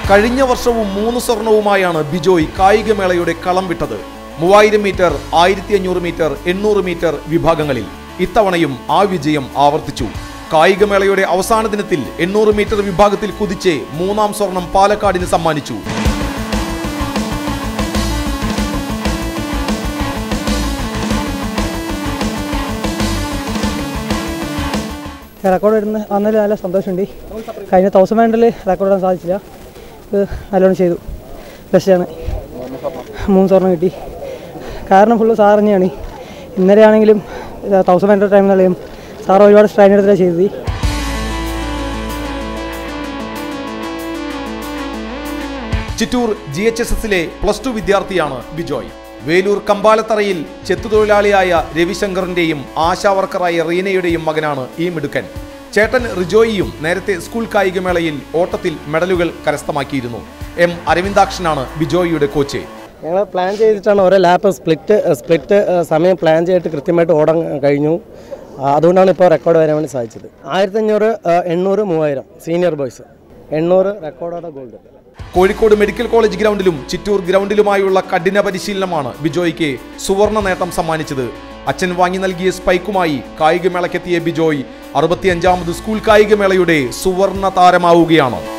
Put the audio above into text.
കഴിഞ്ഞ വർഷവും മൂന്ന് സ്വർണവുമായാണ് ബിജോയ് കായികമേളയുടെ കളം വിട്ടത് മൂവായിരം മീറ്റർ ആയിരത്തി അഞ്ഞൂറ് മീറ്റർ എണ്ണൂറ് മീറ്റർ വിഭാഗങ്ങളിൽ ഇത്തവണയും ആ വിജയം ആവർത്തിച്ചു കായികമേളയുടെ അവസാന ദിനത്തിൽ എണ്ണൂറ് മീറ്റർ വിഭാഗത്തിൽ കുതിച്ച് മൂന്നാം സ്വർണം പാലക്കാടിന് സമ്മാനിച്ചു റെക്കോർഡ് ഇടുന്ന വന്നതിൽ നല്ല സന്തോഷമുണ്ട് കഴിഞ്ഞ തൗസൻഡ് മീറ്ററിൽ റെക്കോർഡ് ഇടാൻ സാധിച്ചില്ല ഇത് നല്ലോണം ചെയ്തു ബെസ്റ്റാണ് മൂന്ന് സ്വർണ്ണം കിട്ടി കാരണം ഫുള്ള് സാർ തന്നെയാണ് ഇന്നലെ ആണെങ്കിലും തൗസൻഡ് മീറ്റർ ടൈമിലെയും സാർ ഒരുപാട് സ്ട്രൈൻ എടുത്തിട്ടാണ് ചെയ്തത് ചിറ്റൂർ ജി എച്ച് എസ് എസിലെ പ്ലസ് ടു വിദ്യാർത്ഥിയാണ് ബിജോയ് വേലൂർ കമ്പാലത്തറയിൽ ചെത്തുതൊഴിലാളിയായ രവിശങ്കറിന്റെയും ആശാവർക്കറായ റീനയുടെയും മകനാണ് ഈ മിടുക്കൻ ചേട്ടൻ റിജോയിയും നേരത്തെ സ്കൂൾ കായികമേളയിൽ ഓട്ടത്തിൽ മെഡലുകൾ കരസ്ഥമാക്കിയിരുന്നു എം അരവിന്ദാക്ഷനാണ് ബിജോയിയുടെ കോച്ച് ഞങ്ങൾ പ്ലാൻ ചെയ്തിട്ടാണ് ഓരോ ലാപ്പ് സ്പ്ലിറ്റ് സ്പ്ലിറ്റ് സമയം പ്ലാൻ ചെയ്തിട്ട് കൃത്യമായിട്ട് ഓടാൻ കഴിഞ്ഞു ആ, അതുകൊണ്ടാണ് ഇപ്പോൾ റെക്കോർഡ് വരാൻ വേണ്ടി സാധിച്ചത് ആയിരത്തഞ്ഞൂറ് എണ്ണൂറ് മൂവായിരം സീനിയർ ബോയ്സ് എണ്ണൂറ് റെക്കോർഡോടെ ഗോൾഡ് കോഴിക്കോട് മെഡിക്കൽ കോളേജ് ഗ്രൗണ്ടിലും ചിറ്റൂർ ഗ്രൗണ്ടിലുമായുള്ള കഠിന പരിശീലനമാണ് ബിജോയ്ക്ക് സുവർണ നേട്ടം സമ്മാനിച്ചത് അച്ഛൻ വാങ്ങി നൽകിയ സ്പൈക്കുമായി കായികമേളയ്ക്കെത്തിയ ബിജോയ് അറുപത്തിയഞ്ചാമത് സ്കൂൾ കായികമേളയുടെ സുവർണ താരമാവുകയാണ്